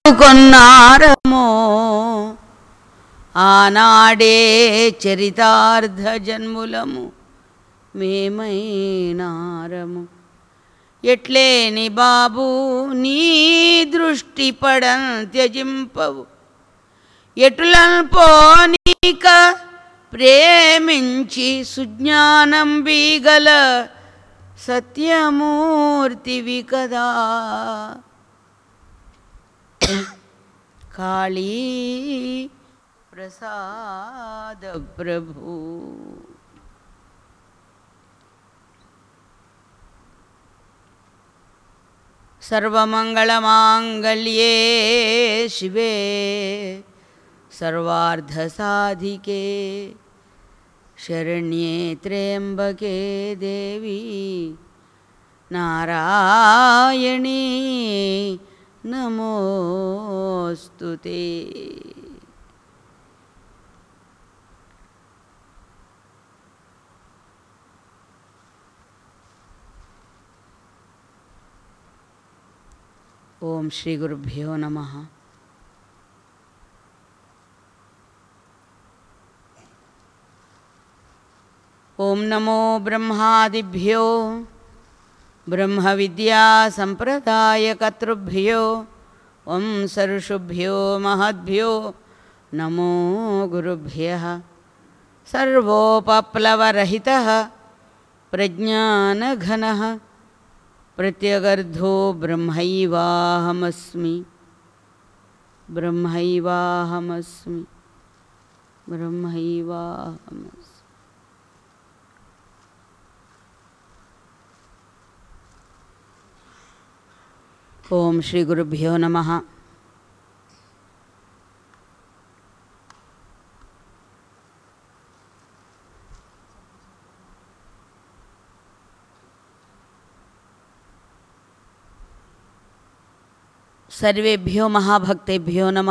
కొన్నారమో ఆనాడే చరితార్థ జన్ములము మేమైనారము ఎట్లేని బాబు నీ దృష్టి పడం త్యజింపవు ఎటులల్పోనీక ప్రేమించి సుజ్ఞానం బీగల సత్యమూర్తివి కదా కాళీ ప్రసాద ప్రభు సర్వమంగళమాంగళ్యే శివే సర్వార్ధసాధికే శరణ్యే త్ర్యంబకే దేవి నారాయణీ నమోస్తు ఓం శ్రీ గురుభ్యో నమ ఓం నమో బ్రహ్మాదిభ్యో బ్రహ్మ విద్యా సంప్రదాయకర్తృభ్యో వంశర్షుభ్యో మహద్భ్యో నమో గురుభ్య సర్వోపప్లవరహిత ప్రజ్ఞానఘన ప్రత్యగర్ధో బ్రహ్మైవాహమస్మి బ్రహ్మైవాహమస్మి బ్రహ్మైవాహమస్మి ఓం శ్రీ గురుభ్యో నమ సర్వేభ్యో మహాభక్తేభ్యో నమ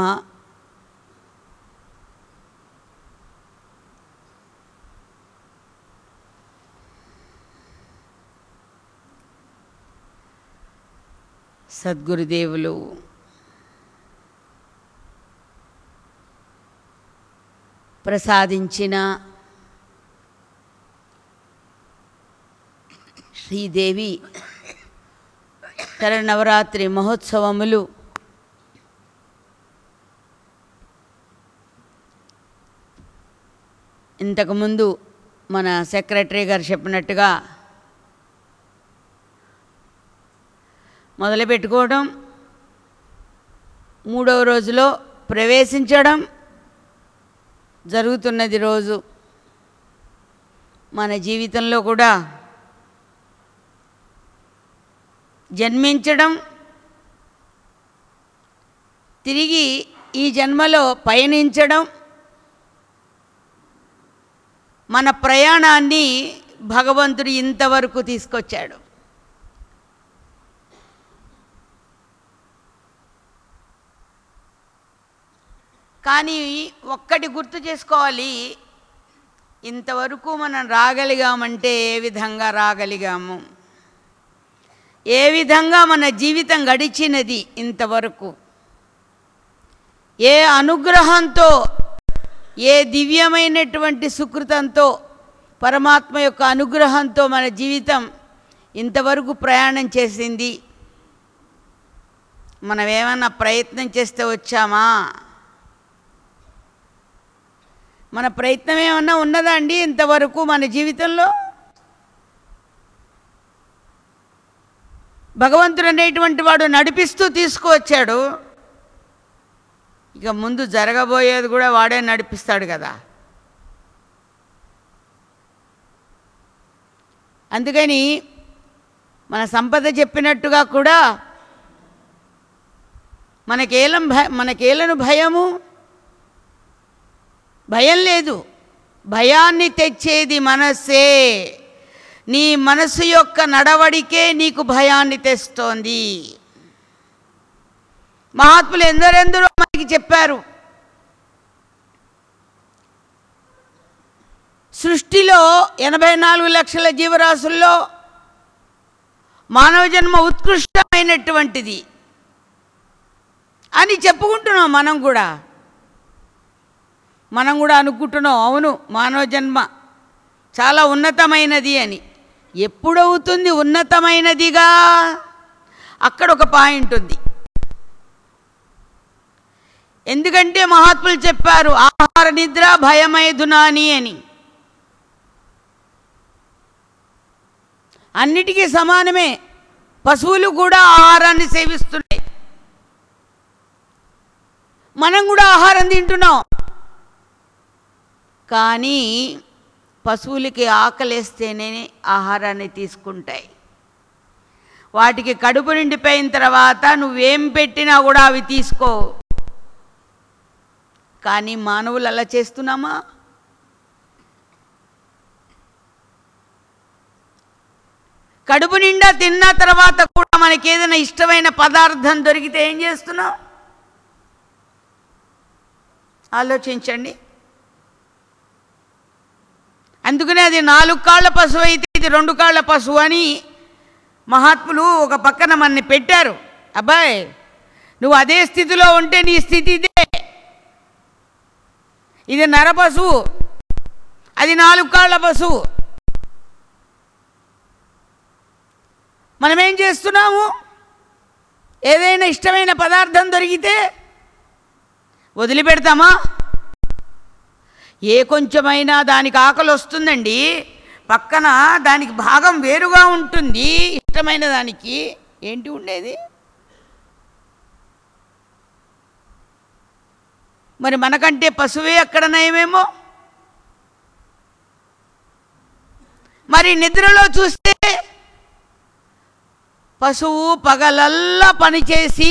సద్గురుదేవులు ప్రసాదించిన శ్రీదేవి నవరాత్రి మహోత్సవములు ఇంతకుముందు మన సెక్రటరీ గారు చెప్పినట్టుగా మొదలుపెట్టుకోవడం మూడవ రోజులో ప్రవేశించడం జరుగుతున్నది రోజు మన జీవితంలో కూడా జన్మించడం తిరిగి ఈ జన్మలో పయనించడం మన ప్రయాణాన్ని భగవంతుడు ఇంతవరకు తీసుకొచ్చాడు కానీ ఒక్కటి గుర్తు చేసుకోవాలి ఇంతవరకు మనం రాగలిగామంటే ఏ విధంగా రాగలిగాము ఏ విధంగా మన జీవితం గడిచినది ఇంతవరకు ఏ అనుగ్రహంతో ఏ దివ్యమైనటువంటి సుకృతంతో పరమాత్మ యొక్క అనుగ్రహంతో మన జీవితం ఇంతవరకు ప్రయాణం చేసింది మనం ఏమన్నా ప్రయత్నం చేస్తే వచ్చామా మన ప్రయత్నం ఏమన్నా ఉన్నదా అండి ఇంతవరకు మన జీవితంలో భగవంతుడు అనేటువంటి వాడు నడిపిస్తూ తీసుకువచ్చాడు ఇక ముందు జరగబోయేది కూడా వాడే నడిపిస్తాడు కదా అందుకని మన సంపద చెప్పినట్టుగా కూడా మనకేలం భయ మనకేలను భయము భయం లేదు భయాన్ని తెచ్చేది మనస్సే నీ మనసు యొక్క నడవడికే నీకు భయాన్ని తెస్తోంది మహాత్ములు ఎందరెందరో మనకి చెప్పారు సృష్టిలో ఎనభై నాలుగు లక్షల జీవరాశుల్లో మానవ జన్మ ఉత్కృష్టమైనటువంటిది అని చెప్పుకుంటున్నాం మనం కూడా మనం కూడా అనుకుంటున్నాం అవును మానవ జన్మ చాలా ఉన్నతమైనది అని ఎప్పుడవుతుంది ఉన్నతమైనదిగా అక్కడ ఒక పాయింట్ ఉంది ఎందుకంటే మహాత్ములు చెప్పారు ఆహార నిద్ర భయమైదునాని అని అన్నిటికీ సమానమే పశువులు కూడా ఆహారాన్ని సేవిస్తున్నాయి మనం కూడా ఆహారం తింటున్నాం కానీ పశువులకి ఆకలేస్తేనే ఆహారాన్ని తీసుకుంటాయి వాటికి కడుపు నిండిపోయిన తర్వాత నువ్వేం పెట్టినా కూడా అవి తీసుకో కానీ మానవులు అలా చేస్తున్నామా కడుపు నిండా తిన్న తర్వాత కూడా మనకి ఏదైనా ఇష్టమైన పదార్థం దొరికితే ఏం చేస్తున్నాం ఆలోచించండి అందుకనే అది నాలుగు కాళ్ళ పశువు అయితే ఇది రెండు కాళ్ళ పశువు అని మహాత్ములు ఒక పక్కన మనని పెట్టారు అబ్బాయి నువ్వు అదే స్థితిలో ఉంటే నీ స్థితి ఇదే ఇది నర పశువు అది నాలుగు కాళ్ళ పశువు మనం ఏం చేస్తున్నాము ఏదైనా ఇష్టమైన పదార్థం దొరికితే వదిలిపెడతామా ఏ కొంచెమైనా దానికి ఆకలి వస్తుందండి పక్కన దానికి భాగం వేరుగా ఉంటుంది ఇష్టమైన దానికి ఏంటి ఉండేది మరి మనకంటే పశువే అక్కడ నయమేమో మరి నిద్రలో చూస్తే పశువు పగలల్లా పనిచేసి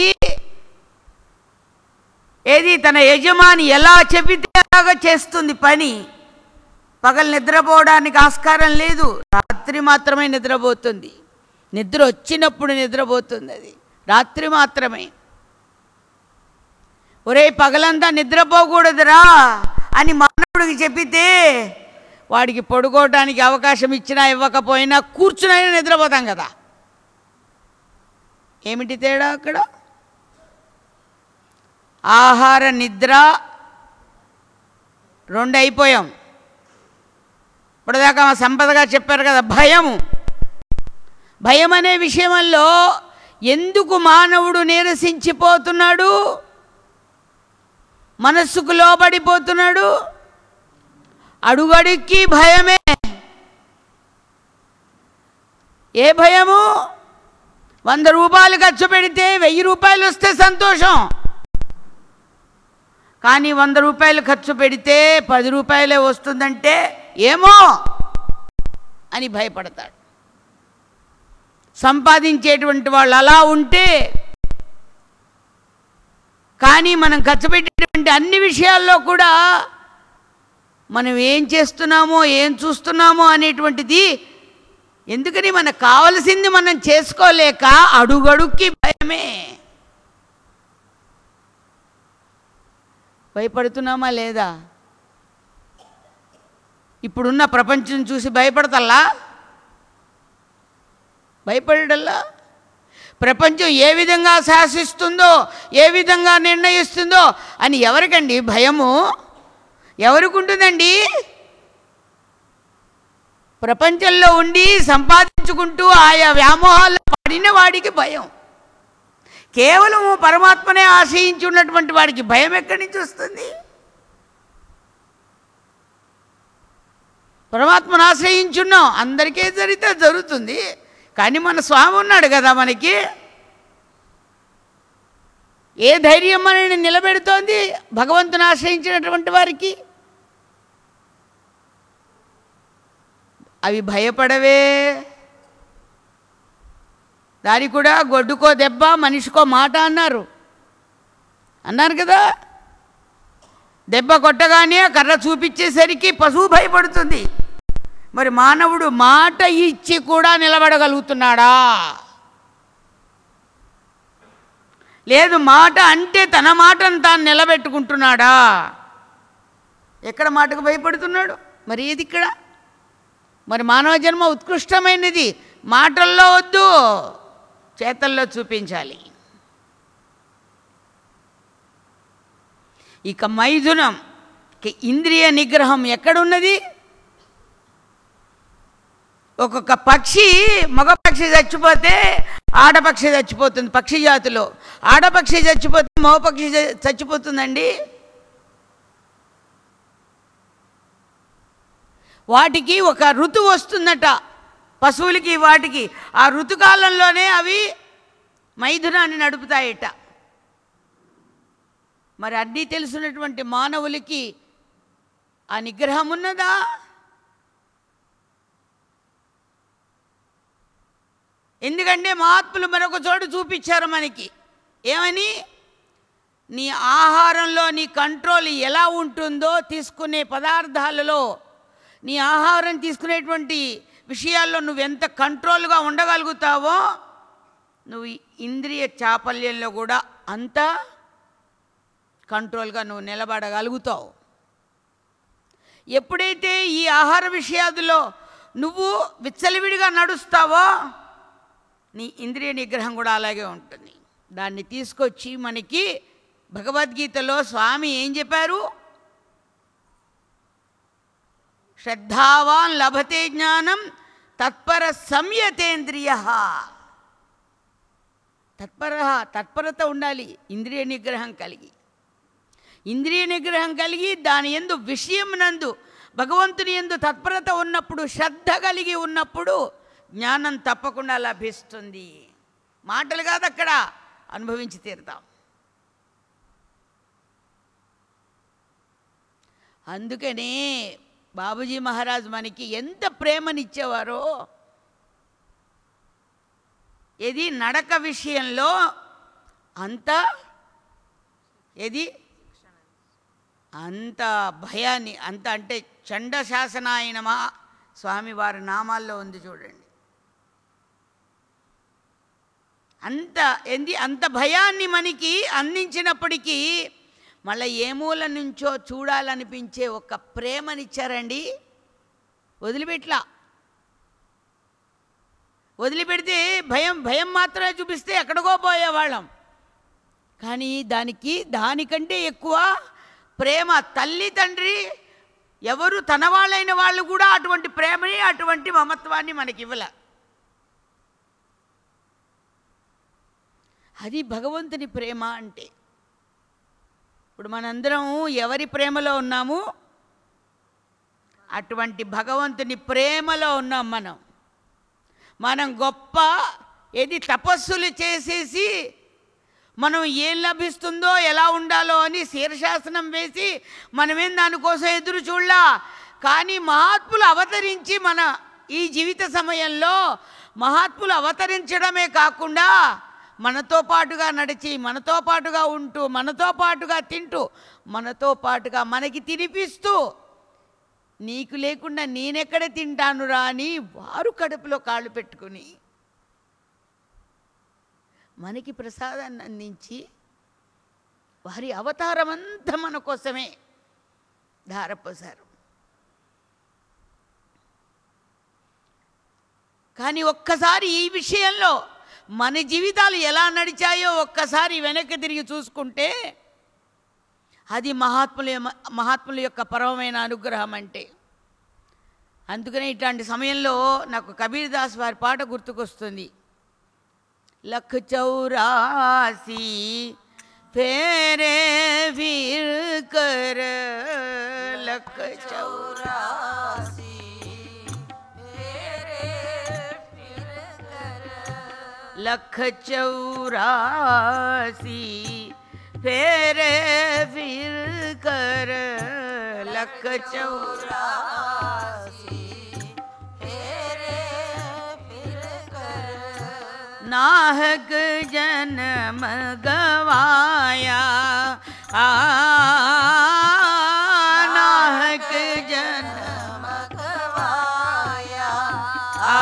ఏది తన యజమాని ఎలా చెబితే అలాగా చేస్తుంది పని పగలు నిద్రపోవడానికి ఆస్కారం లేదు రాత్రి మాత్రమే నిద్రపోతుంది నిద్ర వచ్చినప్పుడు నిద్రపోతుంది అది రాత్రి మాత్రమే ఒరే పగలంతా నిద్రపోకూడదురా అని మానవుడికి చెప్పితే వాడికి పడుకోవడానికి అవకాశం ఇచ్చినా ఇవ్వకపోయినా కూర్చునైనా నిద్రపోతాం కదా ఏమిటి తేడా అక్కడ ఆహార నిద్ర రెండు అయిపోయాం ఇప్పటిదాకా మా సంపదగా చెప్పారు కదా భయము భయం అనే విషయంలో ఎందుకు మానవుడు నీరసించిపోతున్నాడు మనస్సుకు లోబడిపోతున్నాడు అడుగడుక్కి భయమే ఏ భయము వంద రూపాయలు ఖర్చు పెడితే వెయ్యి రూపాయలు వస్తే సంతోషం కానీ వంద రూపాయలు ఖర్చు పెడితే పది రూపాయలే వస్తుందంటే ఏమో అని భయపడతాడు సంపాదించేటువంటి వాళ్ళు అలా ఉంటే కానీ మనం ఖర్చు పెట్టేటువంటి అన్ని విషయాల్లో కూడా మనం ఏం చేస్తున్నామో ఏం చూస్తున్నామో అనేటువంటిది ఎందుకని మనకు కావలసింది మనం చేసుకోలేక అడుగడుక్కి భయమే భయపడుతున్నామా లేదా ఇప్పుడున్న ప్రపంచం చూసి భయపడతల్లా భయపడల్లా ప్రపంచం ఏ విధంగా శాసిస్తుందో ఏ విధంగా నిర్ణయిస్తుందో అని ఎవరికండి భయము ఎవరికి ఉంటుందండి ప్రపంచంలో ఉండి సంపాదించుకుంటూ ఆయా వ్యామోహాల్లో పడిన వాడికి భయం కేవలము పరమాత్మనే ఆశ్రయించి ఉన్నటువంటి వాడికి భయం ఎక్కడి నుంచి వస్తుంది పరమాత్మను ఆశ్రయించున్నాం అందరికీ జరిగితే జరుగుతుంది కానీ మన స్వామి ఉన్నాడు కదా మనకి ఏ ధైర్యం మనని నిలబెడుతోంది భగవంతుని ఆశ్రయించినటువంటి వారికి అవి భయపడవే దానికి కూడా గొడ్డుకో దెబ్బ మనిషికో మాట అన్నారు అన్నారు కదా దెబ్బ కొట్టగానే కర్ర చూపించేసరికి పశువు భయపడుతుంది మరి మానవుడు మాట ఇచ్చి కూడా నిలబడగలుగుతున్నాడా లేదు మాట అంటే తన మాటను తాను నిలబెట్టుకుంటున్నాడా ఎక్కడ మాటకు భయపడుతున్నాడు మరి ఏది ఇక్కడ మరి మానవ జన్మ ఉత్కృష్టమైనది మాటల్లో వద్దు చేతల్లో చూపించాలి ఇక మైథునం ఇక ఇంద్రియ నిగ్రహం ఎక్కడున్నది ఒక్కొక్క పక్షి మగ పక్షి చచ్చిపోతే ఆడపక్షి చచ్చిపోతుంది పక్షి జాతిలో ఆడపక్షి చచ్చిపోతే మగ పక్షి చ- చచ్చిపోతుందండి వాటికి ఒక ఋతువు వస్తుందట పశువులకి వాటికి ఆ ఋతుకాలంలోనే అవి మైథునాన్ని నడుపుతాయట మరి అన్నీ తెలుసున్నటువంటి మానవులకి ఆ నిగ్రహం ఉన్నదా ఎందుకంటే మహాత్ములు మరొక చోటు చూపించారు మనకి ఏమని నీ ఆహారంలో నీ కంట్రోల్ ఎలా ఉంటుందో తీసుకునే పదార్థాలలో నీ ఆహారం తీసుకునేటువంటి విషయాల్లో నువ్వెంత కంట్రోల్గా ఉండగలుగుతావో నువ్వు ఈ ఇంద్రియ చాపల్యంలో కూడా అంత కంట్రోల్గా నువ్వు నిలబడగలుగుతావు ఎప్పుడైతే ఈ ఆహార విషయాదులో నువ్వు విచ్చలవిడిగా నడుస్తావో నీ ఇంద్రియ నిగ్రహం కూడా అలాగే ఉంటుంది దాన్ని తీసుకొచ్చి మనకి భగవద్గీతలో స్వామి ఏం చెప్పారు శ్రద్ధావాన్ లభతే జ్ఞానం తత్పర సంయతేంద్రియ తత్పర తత్పరత ఉండాలి ఇంద్రియ నిగ్రహం కలిగి ఇంద్రియ నిగ్రహం కలిగి దాని ఎందు విషయం నందు భగవంతుని ఎందు తత్పరత ఉన్నప్పుడు శ్రద్ధ కలిగి ఉన్నప్పుడు జ్ఞానం తప్పకుండా లభిస్తుంది మాటలు కాదు అక్కడ అనుభవించి తీరుతాం అందుకనే బాబుజీ మహారాజ్ మనకి ఎంత ప్రేమనిచ్చేవారో ఇది నడక విషయంలో అంత ఏది అంత భయాన్ని అంత అంటే చండ శాసనాయనమా స్వామి వారి నామాల్లో ఉంది చూడండి అంత ఏంది అంత భయాన్ని మనకి అందించినప్పటికీ మళ్ళీ ఏ మూల నుంచో చూడాలనిపించే ఒక ప్రేమనిచ్చారండి వదిలిపెట్లా వదిలిపెడితే భయం భయం మాత్రమే చూపిస్తే ఎక్కడికో పోయేవాళ్ళం కానీ దానికి దానికంటే ఎక్కువ ప్రేమ తల్లి తండ్రి ఎవరు తన వాళ్ళైన వాళ్ళు కూడా అటువంటి ప్రేమని అటువంటి మమత్వాన్ని మనకి ఇవ్వలే అది భగవంతుని ప్రేమ అంటే ఇప్పుడు మనందరం ఎవరి ప్రేమలో ఉన్నాము అటువంటి భగవంతుని ప్రేమలో ఉన్నాం మనం మనం గొప్ప ఏది తపస్సులు చేసేసి మనం ఏం లభిస్తుందో ఎలా ఉండాలో అని శీర్షాసనం వేసి మనమేం దానికోసం ఎదురు చూడలా కానీ మహాత్ములు అవతరించి మన ఈ జీవిత సమయంలో మహాత్ములు అవతరించడమే కాకుండా మనతో పాటుగా నడిచి మనతో పాటుగా ఉంటూ మనతో పాటుగా తింటూ మనతో పాటుగా మనకి తినిపిస్తూ నీకు లేకుండా నేనెక్కడ తింటానురా అని వారు కడుపులో కాళ్ళు పెట్టుకుని మనకి ప్రసాదాన్ని అందించి వారి అవతారం అంతా మన కోసమే ధారపోసారు కానీ ఒక్కసారి ఈ విషయంలో మన జీవితాలు ఎలా నడిచాయో ఒక్కసారి వెనక్కి తిరిగి చూసుకుంటే అది మహాత్ముల మహాత్ముల యొక్క పరమమైన అనుగ్రహం అంటే అందుకనే ఇట్లాంటి సమయంలో నాకు కబీర్ దాస్ వారి పాట గుర్తుకొస్తుంది లఖ్ చౌరాసి ఫేరే ఫిర్ కర్ లఖ్ చౌరాసి लख चौरासी फेरे फिर कर लख चौरासी नाहक जन्म गवाया आ नाहक जन्म आ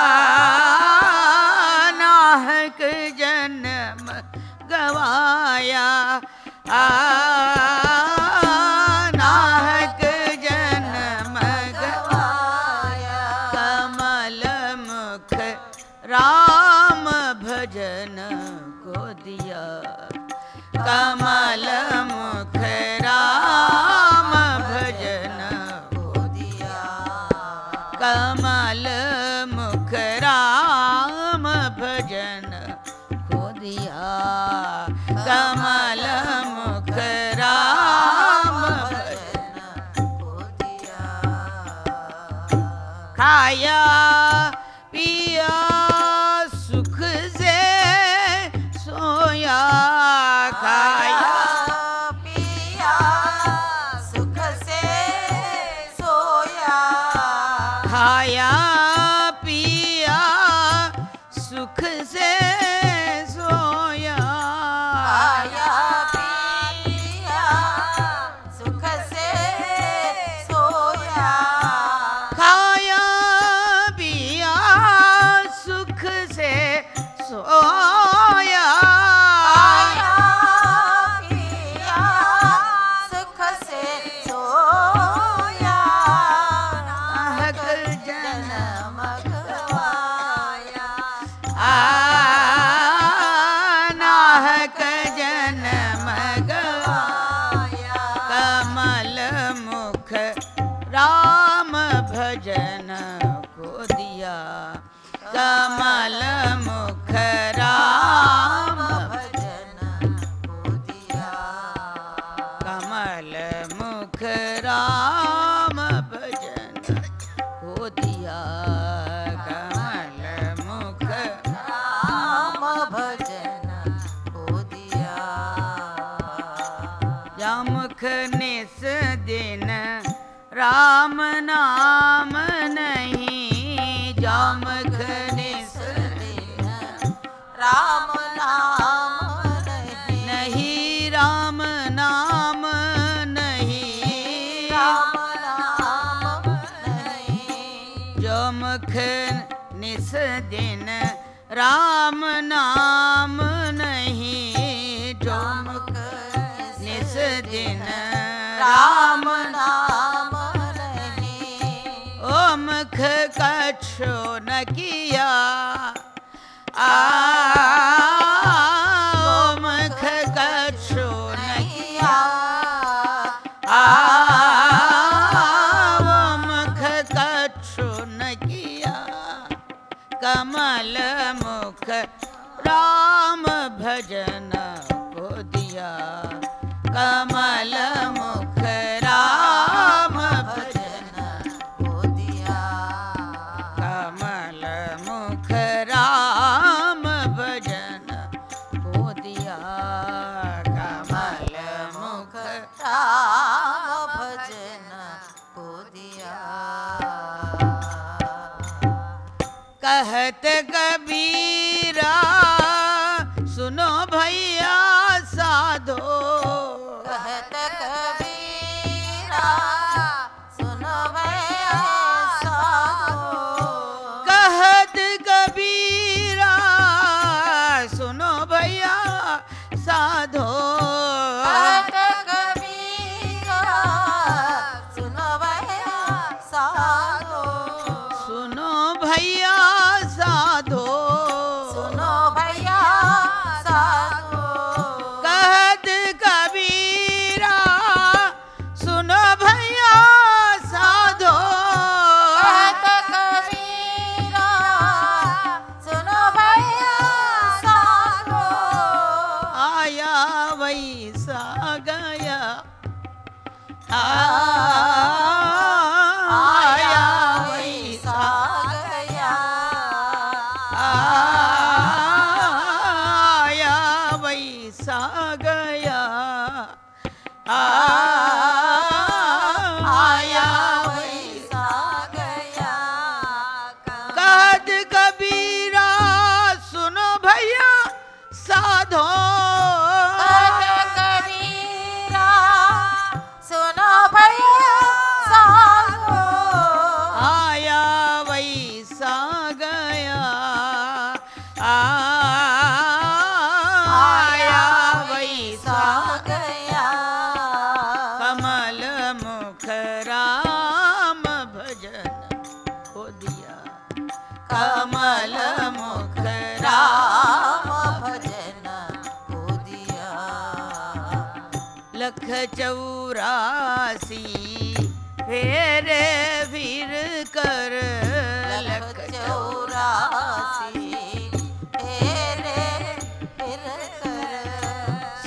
नाहक जन्म गवाया आ नाहक जन्म गवाया कमल मुख राम भजन को दिया कमल मुख कमल मुख राम भजन को दिया खाया पिया सुख से सोया खाया पिया सुख से सोया खाया पिया सुख से सोया आया पिया सुख से सोया खाया पिया सुख से सोया आया पिया सुख से सोया नाहक जन्म गवाया नाहक जन्म गवाया गवाया कमल मुख राम भजन को दिया कमल मुख राम भजन को दिया कमल मुख राम भजन को दिया कमल मुख राम भजन को दिया यमुख निस दिन राम नाम नहीं जमुख निस दिन राम नाम नहीं नहीं राम नाम नहीं राम नाम नहीं जमुख निस दिन राम नाम नहीं जमुख निस दिन राम राम नाम नहीं ओ मुख कछो न किया आ ओ मुख कछो न किया आ ओ मुख कछो न किया कमल मुख राम भजन को दिया कमल मुख राम भजन भजन को दिया कमल मुख राम भजन को दिया कमल मुख राम भजन को दिया कहत कबीरा सुनो भैया साधो कहत कबीरा सुनो भैया साधो कहत कबीरा सुनो भैया साधो कहत कबीरा सुनो भैया साधो सुनो भैया साधो सुनो भैया साधो कहत कबीरा सुनो भैया साधो कहत कबीरा सुनो भैया साधो आया वैसा गया आया वैसा गया आया वैसा गया आया वैसा वैसा गया कहत कबीरा सुनो भैया साधो कहत कबीरा सुनो भैया साधो आया वैसा गया आया वैसा गया कमल मुख राम भजन को दिया कमल मुख राम राम भजन को दिया लख चौरासी फेरे फिर कर लख लख चौरासी तेरे फिर कर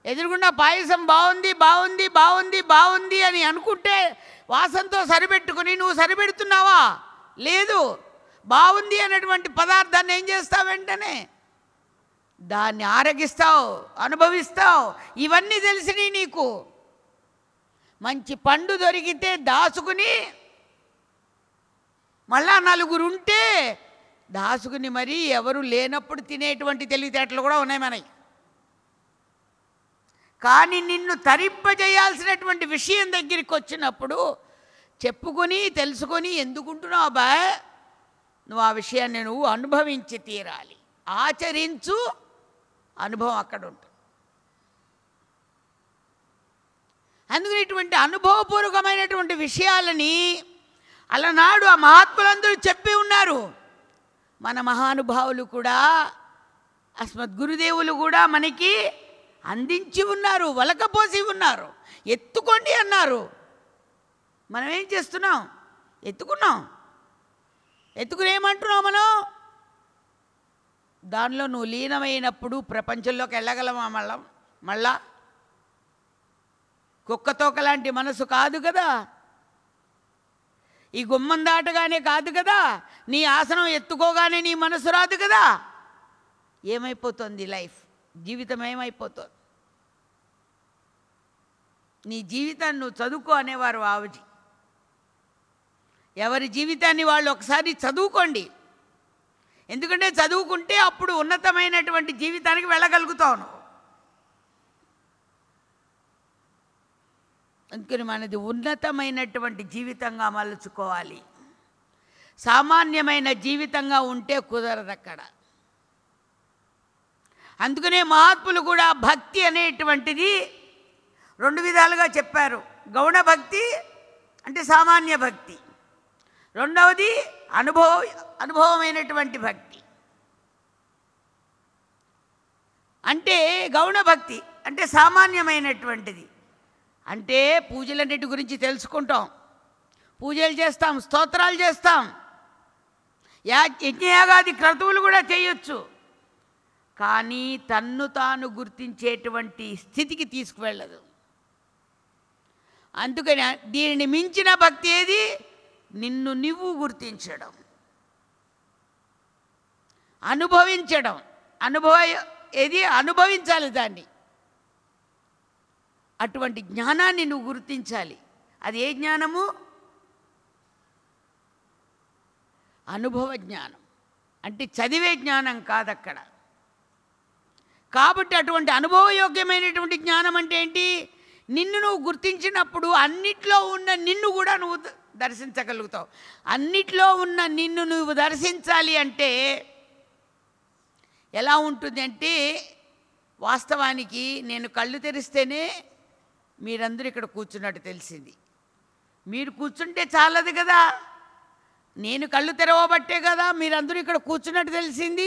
ఎదురుగుండా పాయసం బాగుంది బాగుంది బాగుంది బాగుంది అని అనుకుంటే వాసనతో సరిపెట్టుకుని నువ్వు సరిపెడుతున్నావా లేదు బాగుంది అనేటువంటి పదార్థాన్ని ఏం చేస్తావు వెంటనే దాన్ని ఆరగిస్తావు అనుభవిస్తావు ఇవన్నీ తెలిసినాయి నీకు మంచి పండు దొరికితే దాచుకుని మళ్ళా నలుగురు ఉంటే దాచుకుని మరీ ఎవరు లేనప్పుడు తినేటువంటి తెలివితేటలు కూడా ఉన్నాయి మనకి కానీ నిన్ను తరింపజేయాల్సినటువంటి విషయం దగ్గరికి వచ్చినప్పుడు చెప్పుకొని తెలుసుకొని ఎందుకుంటున్నావు అబ్బా నువ్వు ఆ విషయాన్ని నువ్వు అనుభవించి తీరాలి ఆచరించు అనుభవం అక్కడ ఉంటుంది అందుకని ఇటువంటి అనుభవపూర్వకమైనటువంటి విషయాలని అలనాడు ఆ మహాత్ములందరూ చెప్పి ఉన్నారు మన మహానుభావులు కూడా అస్మద్ గురుదేవులు కూడా మనకి అందించి ఉన్నారు వలకపోసి ఉన్నారు ఎత్తుకోండి అన్నారు మనం ఏం చేస్తున్నాం ఎత్తుకున్నాం ఎత్తుకుని ఏమంటున్నాం మనం దానిలో నువ్వు లీనమైనప్పుడు ప్రపంచంలోకి వెళ్ళగలమా మళ్ళా మళ్ళా కుక్కతోక లాంటి మనసు కాదు కదా ఈ గుమ్మం దాటగానే కాదు కదా నీ ఆసనం ఎత్తుకోగానే నీ మనసు రాదు కదా ఏమైపోతుంది లైఫ్ జీవితం ఏమైపోతుంది నీ జీవితాన్ని నువ్వు చదువుకో అనేవారు ఆవుజీ ఎవరి జీవితాన్ని వాళ్ళు ఒకసారి చదువుకోండి ఎందుకంటే చదువుకుంటే అప్పుడు ఉన్నతమైనటువంటి జీవితానికి వెళ్ళగలుగుతావు నువ్వు అందుకని మనది ఉన్నతమైనటువంటి జీవితంగా మలుచుకోవాలి సామాన్యమైన జీవితంగా ఉంటే కుదరదు అక్కడ అందుకనే మహాత్ములు కూడా భక్తి అనేటువంటిది రెండు విధాలుగా చెప్పారు గౌణ భక్తి అంటే సామాన్య భక్తి రెండవది అనుభవ అనుభవమైనటువంటి భక్తి అంటే గౌణ భక్తి అంటే సామాన్యమైనటువంటిది అంటే పూజలన్నిటి గురించి తెలుసుకుంటాం పూజలు చేస్తాం స్తోత్రాలు చేస్తాం యా యజ్ఞయాగాది క్రతువులు కూడా చేయొచ్చు కానీ తన్ను తాను గుర్తించేటువంటి స్థితికి తీసుకువెళ్ళదు అందుకని దీనిని మించిన భక్తి ఏది నిన్ను నువ్వు గుర్తించడం అనుభవించడం అనుభవ ఏది అనుభవించాలి దాన్ని అటువంటి జ్ఞానాన్ని నువ్వు గుర్తించాలి అది ఏ జ్ఞానము అనుభవ జ్ఞానం అంటే చదివే జ్ఞానం కాదక్కడ కాబట్టి అటువంటి అనుభవయోగ్యమైనటువంటి జ్ఞానం అంటే ఏంటి నిన్ను నువ్వు గుర్తించినప్పుడు అన్నిట్లో ఉన్న నిన్ను కూడా నువ్వు ద- దర్శించగలుగుతావు అన్నిట్లో ఉన్న నిన్ను నువ్వు దర్శించాలి అంటే ఎలా ఉంటుంది అంటే వాస్తవానికి నేను కళ్ళు తెరిస్తేనే మీరందరూ ఇక్కడ కూర్చున్నట్టు తెలిసింది మీరు కూర్చుంటే చాలదు కదా నేను కళ్ళు తెరవబట్టే కదా మీరందరూ ఇక్కడ కూర్చున్నట్టు తెలిసింది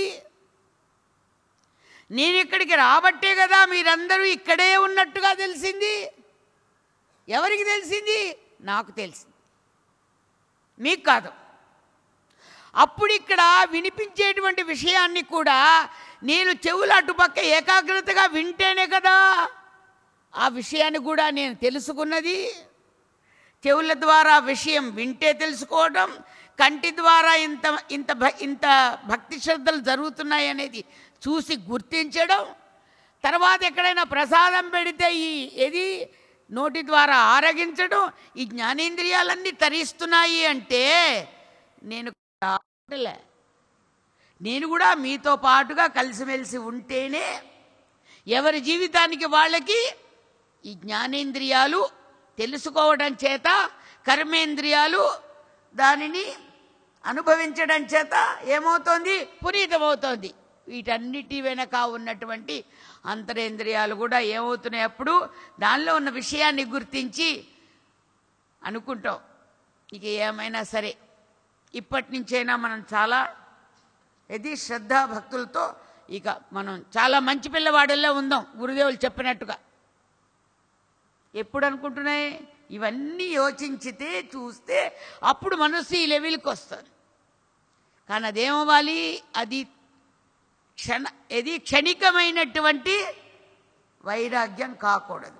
నేను ఇక్కడికి రాబట్టే కదా మీరందరూ ఇక్కడే ఉన్నట్టుగా తెలిసింది ఎవరికి తెలిసింది నాకు తెలిసింది మీకు కాదు అప్పుడు ఇక్కడ వినిపించేటువంటి విషయాన్ని కూడా నేను చెవులు అటుపక్క ఏకాగ్రతగా వింటేనే కదా ఆ విషయాన్ని కూడా నేను తెలుసుకున్నది చెవుల ద్వారా విషయం వింటే తెలుసుకోవడం కంటి ద్వారా ఇంత ఇంత భ- ఇంత భక్తి శ్రద్ధలు జరుగుతున్నాయి అనేది చూసి గుర్తించడం తర్వాత ఎక్కడైనా ప్రసాదం పెడితే ఈ ఏది నోటి ద్వారా ఆరగించడం ఈ జ్ఞానేంద్రియాలన్నీ తరిస్తున్నాయి అంటే నేను కావట్లే. నేను కూడా మీతో పాటుగా కలిసిమెలిసి ఉంటేనే ఎవరి జీవితానికి వాళ్ళకి ఈ జ్ఞానేంద్రియాలు తెలుసుకోవడం చేత కర్మేంద్రియాలు దానిని అనుభవించడం చేత ఏమవుతోంది పునీతమవుతోంది వీటన్నిటి వెనక ఉన్నటువంటి అంతరేంద్రియాలు కూడా ఏమవుతున్నాయి అప్పుడు దానిలో ఉన్న విషయాన్ని గుర్తించి అనుకుంటాం ఇక ఏమైనా సరే ఇప్పటి నుంచైనా మనం చాలా ఇది శ్రద్ధా భక్తులతో ఇక మనం చాలా మంచి పిల్లవాడల్లో ఉందాం గురుదేవులు చెప్పినట్టుగా ఎప్పుడు అనుకుంటున్నాయి ఇవన్నీ యోచించితే చూస్తే అప్పుడు మనసు ఈ లెవెల్కి వస్తుంది కానీ అదేమవ్వాలి అది క్షణ ఇది క్షణికమైనటువంటి వైరాగ్యం కాకూడదు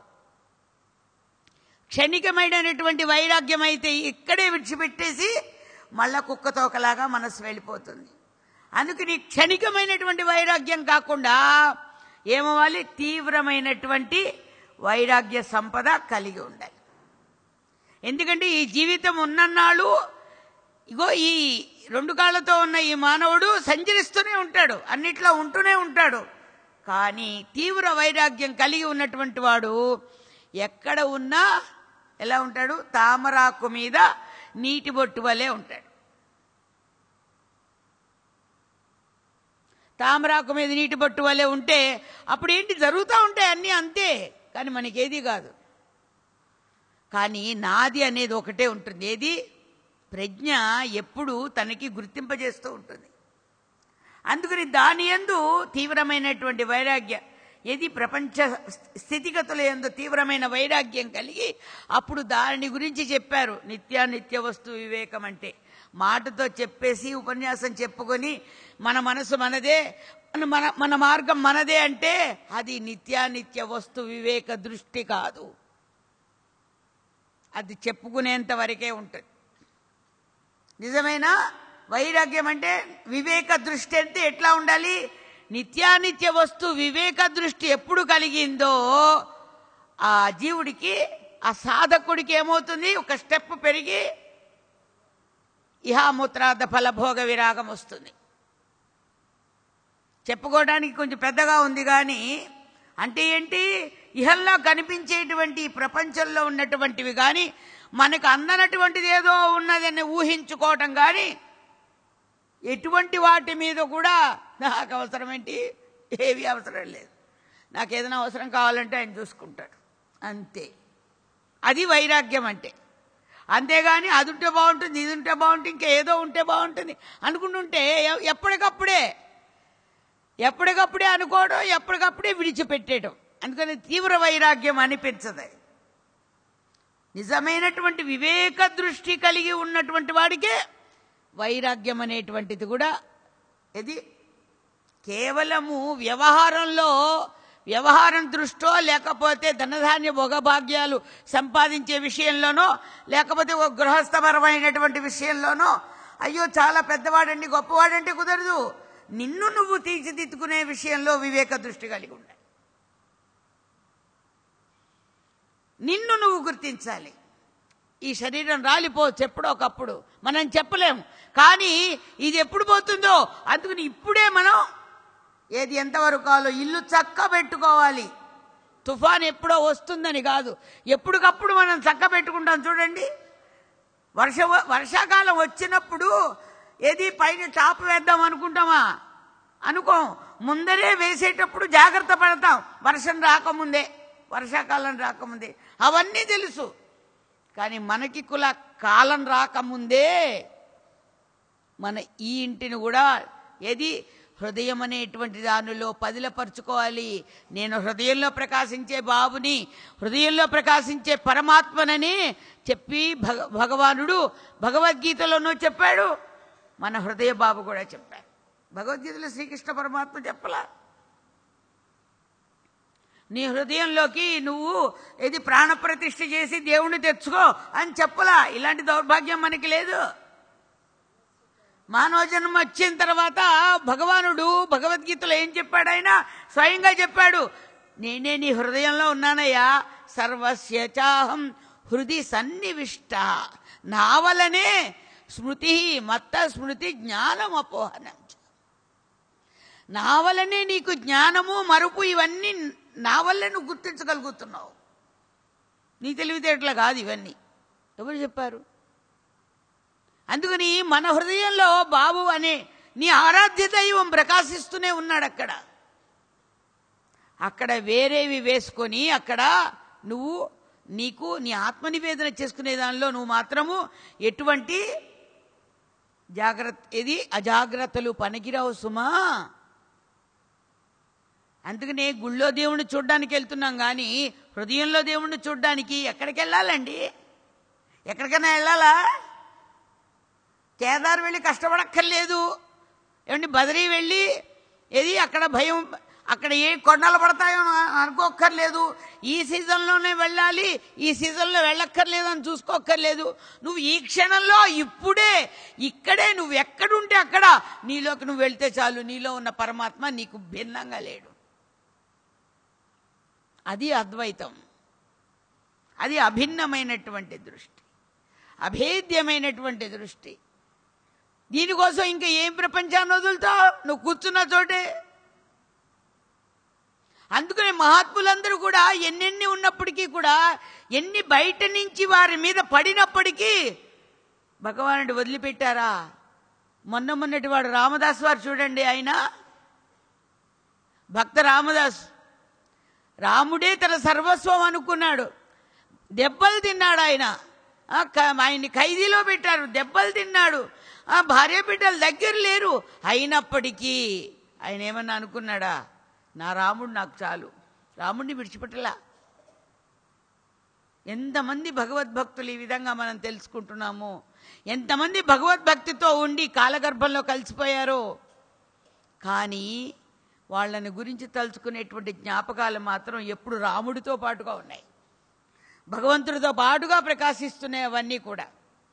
క్షణికమైనటువంటి వైరాగ్యం అయితే ఇక్కడే విడిచిపెట్టేసి మళ్ళా కుక్కతోకలాగా మనసు వెళ్ళిపోతుంది అందుకని క్షణికమైనటువంటి వైరాగ్యం కాకుండా ఏమవ్వాలి తీవ్రమైనటువంటి వైరాగ్య సంపద కలిగి ఉండాలి ఎందుకంటే ఈ జీవితం ఉన్నన్నాళ్ళు ఇగో ఈ రెండు కాళ్ళతో ఉన్న ఈ మానవుడు సంచరిస్తూనే ఉంటాడు అన్నిట్లో ఉంటూనే ఉంటాడు కానీ తీవ్ర వైరాగ్యం కలిగి ఉన్నటువంటి వాడు ఎక్కడ ఉన్నా ఎలా ఉంటాడు తామరాకు మీద నీటి బొట్టు వలె ఉంటాడు తామరాకు మీద నీటి బొట్టు వలె ఉంటే అప్పుడు ఏంటి జరుగుతూ ఉంటాయి అన్నీ అంతే కానీ మనకేది కాదు కానీ నాది అనేది ఒకటే ఉంటుంది ఏది ప్రజ్ఞ ఎప్పుడు తనకి గుర్తింపజేస్తూ ఉంటుంది అందుకని దాని ఎందు తీవ్రమైనటువంటి వైరాగ్య ఏది ప్రపంచ స్థితిగతుల ఎందు తీవ్రమైన వైరాగ్యం కలిగి అప్పుడు దాని గురించి చెప్పారు నిత్యానిత్య వస్తు వివేకం అంటే మాటతో చెప్పేసి ఉపన్యాసం చెప్పుకొని మన మనసు మనదే మన మన మన మార్గం మనదే అంటే అది నిత్యానిత్య వస్తు వివేక దృష్టి కాదు అది చెప్పుకునేంత వరకే ఉంటుంది నిజమైన వైరాగ్యం అంటే వివేక దృష్టి అంటే ఎట్లా ఉండాలి నిత్యానిత్య వస్తు వివేక దృష్టి ఎప్పుడు కలిగిందో ఆ జీవుడికి ఆ సాధకుడికి ఏమవుతుంది ఒక స్టెప్ పెరిగి ఇహామూత్రాద ఫలభోగ విరాగం వస్తుంది చెప్పుకోవడానికి కొంచెం పెద్దగా ఉంది కానీ అంటే ఏంటి ఇహల్లో కనిపించేటువంటి ఈ ప్రపంచంలో ఉన్నటువంటివి కానీ మనకు అందనటువంటిది ఏదో ఉన్నదని ఊహించుకోవటం కానీ ఎటువంటి వాటి మీద కూడా నాకు అవసరం ఏంటి ఏవి అవసరం లేదు నాకు ఏదైనా అవసరం కావాలంటే ఆయన చూసుకుంటాడు అంతే అది వైరాగ్యం అంటే అంతేగాని అది ఉంటే బాగుంటుంది ఇది ఉంటే బాగుంటుంది ఇంకా ఏదో ఉంటే బాగుంటుంది అనుకుంటుంటే ఎ- ఎప్పటికప్పుడే ఎప్పటికప్పుడే అనుకోవడం ఎప్పటికప్పుడే విడిచిపెట్టేయడం అందుకని తీవ్ర వైరాగ్యం అనిపించదు నిజమైనటువంటి వివేక దృష్టి కలిగి ఉన్నటువంటి వాడికే వైరాగ్యం అనేటువంటిది కూడా ఇది కేవలము వ్యవహారంలో వ్యవహారం దృష్టో లేకపోతే ధనధాన్య భోగభాగ్యాలు సంపాదించే విషయంలోనో లేకపోతే ఒక గృహస్థపరమైనటువంటి విషయంలోనో అయ్యో చాలా పెద్దవాడండి గొప్పవాడంటే కుదరదు నిన్ను నువ్వు తీర్చిదిద్దుకునే విషయంలో వివేక దృష్టి కలిగి ఉండాలి నిన్ను నువ్వు గుర్తించాలి ఈ శరీరం రాలిపోవచ్చు ఎప్పుడో ఒకప్పుడు మనం చెప్పలేము కానీ ఇది ఎప్పుడు పోతుందో అందుకని ఇప్పుడే మనం ఏది ఎంతవరకు కావాలో ఇల్లు చక్క పెట్టుకోవాలి తుఫాన్ ఎప్పుడో వస్తుందని కాదు ఎప్పటికప్పుడు మనం చక్క పెట్టుకుంటాం చూడండి వర్ష వర్షాకాలం వచ్చినప్పుడు ఏది పైన టాప్ వేద్దాం అనుకుంటామా అనుకోం ముందరే వేసేటప్పుడు జాగ్రత్త పడతాం వర్షం రాకముందే వర్షాకాలం రాకముందే అవన్నీ తెలుసు కానీ మనకి కుల కాలం రాకముందే మన ఈ ఇంటిని కూడా ఏది హృదయం అనేటువంటి దానిలో పదిలపరుచుకోవాలి నేను హృదయంలో ప్రకాశించే బాబుని హృదయంలో ప్రకాశించే పరమాత్మనని చెప్పి భగ భగవానుడు భగవద్గీతలోనూ చెప్పాడు మన హృదయ బాబు కూడా చెప్పాడు భగవద్గీతలో శ్రీకృష్ణ పరమాత్మ చెప్పలా నీ హృదయంలోకి నువ్వు ఇది ప్రాణప్రతిష్ఠ చేసి దేవుణ్ణి తెచ్చుకో అని చెప్పలా ఇలాంటి దౌర్భాగ్యం మనకి లేదు మానవ జన్మ వచ్చిన తర్వాత భగవానుడు భగవద్గీతలో ఏం చెప్పాడు ఆయన స్వయంగా చెప్పాడు నేనే నీ హృదయంలో ఉన్నానయ్యా సర్వస్య చాహం హృది సన్నివిష్ట నా వలనే స్మృతి మత్త స్మృతి జ్ఞానం అపోహనం చ. నా వల్లనే నీకు జ్ఞానము మరుపు ఇవన్నీ నా వల్లే నువ్వు గుర్తించగలుగుతున్నావు నీ తెలివితేటలు కాదు ఇవన్నీ ఎవరు చెప్పారు అందుకని మన హృదయంలో బాబు అనే నీ ఆరాధ్య దైవం ప్రకాశిస్తూనే ఉన్నాడు అక్కడ అక్కడ వేరేవి వేసుకొని అక్కడ నువ్వు నీకు నీ ఆత్మనివేదన చేసుకునే దానిలో నువ్వు మాత్రము ఎటువంటి జాగ్రత్త ఇది అజాగ్రత్తలు పనికిరావు సుమా అందుకనే గుళ్ళో దేవుణ్ణి చూడ్డానికి వెళ్తున్నాం కానీ హృదయంలో దేవుణ్ణి చూడ్డానికి ఎక్కడికి వెళ్ళాలండి ఎక్కడికైనా వెళ్ళాలా కేదార్ వెళ్ళి కష్టపడక్కర్లేదు ఏమండి బదరీ వెళ్ళి ఏది అక్కడ భయం అక్కడ ఏ కొండలు పడతాయో అని అనుకోక్కర్లేదు ఈ సీజన్లోనే వెళ్ళాలి ఈ సీజన్లో వెళ్ళక్కర్లేదు అని చూసుకోక్కర్లేదు నువ్వు ఈ క్షణంలో ఇప్పుడే ఇక్కడే నువ్వు ఎక్కడుంటే అక్కడ నీలోకి నువ్వు వెళ్తే చాలు నీలో ఉన్న పరమాత్మ నీకు భిన్నంగా లేడు అది అద్వైతం అది అభిన్నమైనటువంటి దృష్టి అభేద్యమైనటువంటి దృష్టి దీనికోసం ఇంకా ఏం ప్రపంచాన్ని వదులుతావు నువ్వు కూర్చున్న చోటే అందుకని మహాత్ములందరూ కూడా ఎన్నెన్ని ఉన్నప్పటికీ కూడా ఎన్ని బయట నుంచి వారి మీద పడినప్పటికీ భగవానుడు వదిలిపెట్టారా మొన్న మొన్నటి వాడు రామదాస్ వారు చూడండి ఆయన భక్త రామదాస్ రాముడే తన సర్వస్వం అనుకున్నాడు దెబ్బలు తిన్నాడు ఆయన ఆ, క- ఆయన్ని ఖైదీలో పెట్టారు దెబ్బలు తిన్నాడు ఆ భార్య బిడ్డలు దగ్గర లేరు అయినప్పటికీ ఆయన ఏమన్నా అనుకున్నాడా నా రాముడు నాకు చాలు రాముడిని విడిచిపెట్టలా ఎంతమంది భగవద్భక్తులు ఈ విధంగా మనం తెలుసుకుంటున్నాము ఎంతమంది భగవద్భక్తితో ఉండి కాలగర్భంలో కలిసిపోయారో కానీ వాళ్ళని గురించి తలుచుకునేటువంటి జ్ఞాపకాలు మాత్రం ఎప్పుడు రాముడితో పాటుగా ఉన్నాయి భగవంతుడితో పాటుగా ప్రకాశిస్తున్నాయి అవన్నీ కూడా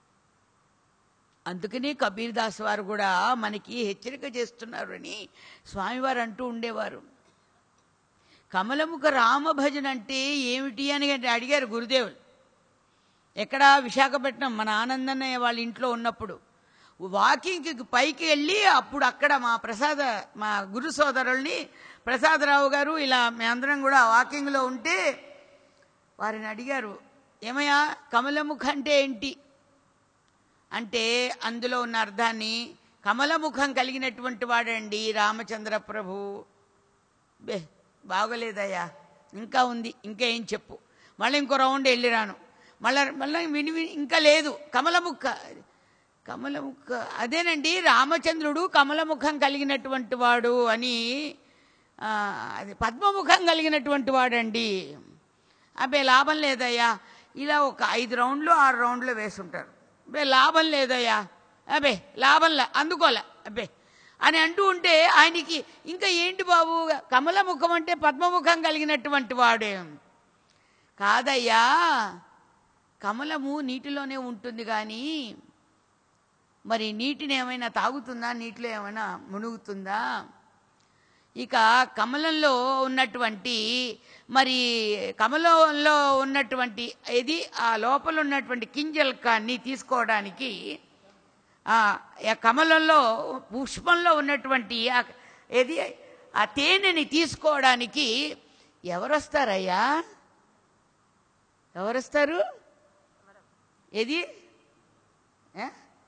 అందుకని కబీర్ దాస్ వారు కూడా మనకి హెచ్చరిక చేస్తున్నారు అని స్వామివారు అంటూ ఉండేవారు కమలముఖ రామభజన అంటే ఏమిటి అని అడిగారు గురుదేవులు ఎక్కడ విశాఖపట్నం మన ఆనందన్నయ్య వాళ్ళ ఇంట్లో ఉన్నప్పుడు వాకింగ్కి పైకి వెళ్ళి అప్పుడు అక్కడ మా ప్రసాద మా గురు సోదరుల్ని ప్రసాదరావు గారు ఇలా మేమందరం కూడా వాకింగ్లో ఉంటే వారిని అడిగారు ఏమయ్యా కమలముఖ అంటే ఏంటి అంటే అందులో ఉన్న అర్థాన్ని కమలముఖం కలిగినటువంటి వాడండి రామచంద్ర ప్రభు బే బాగోలేదయ్యా ఇంకా ఉంది ఇంకా ఏం చెప్పు మళ్ళీ ఇంకో రౌండ్ వెళ్ళిరాను మళ్ళీ మళ్ళీ విని విని ఇంకా లేదు కమలముఖ కమలముఖ అదేనండి రామచంద్రుడు కమలముఖం కలిగినటువంటి వాడు అని ఆ, అది పద్మముఖం కలిగినటువంటి వాడండి అబ్బే లాభం లేదయ్యా ఇలా ఒక ఐదు రౌండ్లు ఆరు రౌండ్లు వేసుంటారు అబ్బే లాభం లేదయ్యా అబ్బే లాభం లే అందుకోలే అబ్బే అని అంటూ ఉంటే ఆయనకి ఇంకా ఏంటి బాబు కమలముఖం అంటే పద్మముఖం కలిగినటువంటి వాడే కాదయ్యా కమలము నీటిలోనే ఉంటుంది కానీ మరి నీటిని ఏమైనా తాగుతుందా నీటిలో ఏమైనా మునుగుతుందా ఇక కమలంలో ఉన్నటువంటి మరి కమలంలో ఉన్నటువంటి ఇది ఆ లోపల ఉన్నటువంటి కింజల్కాన్ని తీసుకోవడానికి ఆ ఆ కమలంలో పుష్పంలో ఉన్నటువంటి ఆ ఏది ఆ తేనెని తీసుకోవడానికి ఎవరొస్తారయ్యా ఎవరొస్తారు ఏది ఏ?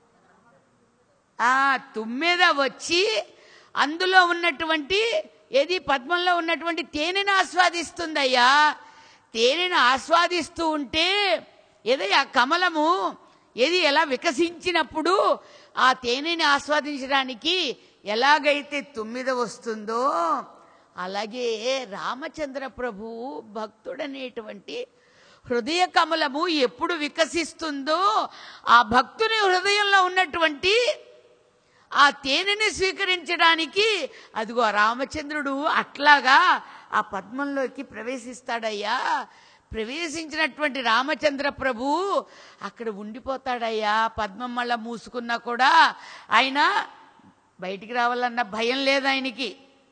ఆ తుమ్మెద వచ్చి అందులో ఉన్నటువంటి ఏది పద్మంలో ఉన్నటువంటి తేనెను ఆస్వాదిస్తుందయ్యా తేనెను ఆస్వాదిస్తూ ఉంటే ఏదయ్యా కమలము ఏది ఎలా వికసించినప్పుడు ఆ తేనెని ఆస్వాదించడానికి ఎలాగైతే తుమ్మిద వస్తుందో అలాగే రామచంద్ర ప్రభు భక్తుడనేటువంటి హృదయ కమలము ఎప్పుడు వికసిస్తుందో ఆ భక్తుని హృదయంలో ఉన్నటువంటి ఆ తేనెని స్వీకరించడానికి అదిగో రామచంద్రుడు అట్లాగా ఆ పద్మంలోకి ప్రవేశిస్తాడయ్యా ప్రవేశించినటువంటి రామచంద్ర ప్రభు అక్కడ ఉండిపోతాడయ్యా పద్మం మళ్ళా మూసుకున్నా కూడా ఆయన బయటికి రావాలన్న భయం లేదు ఆయనకి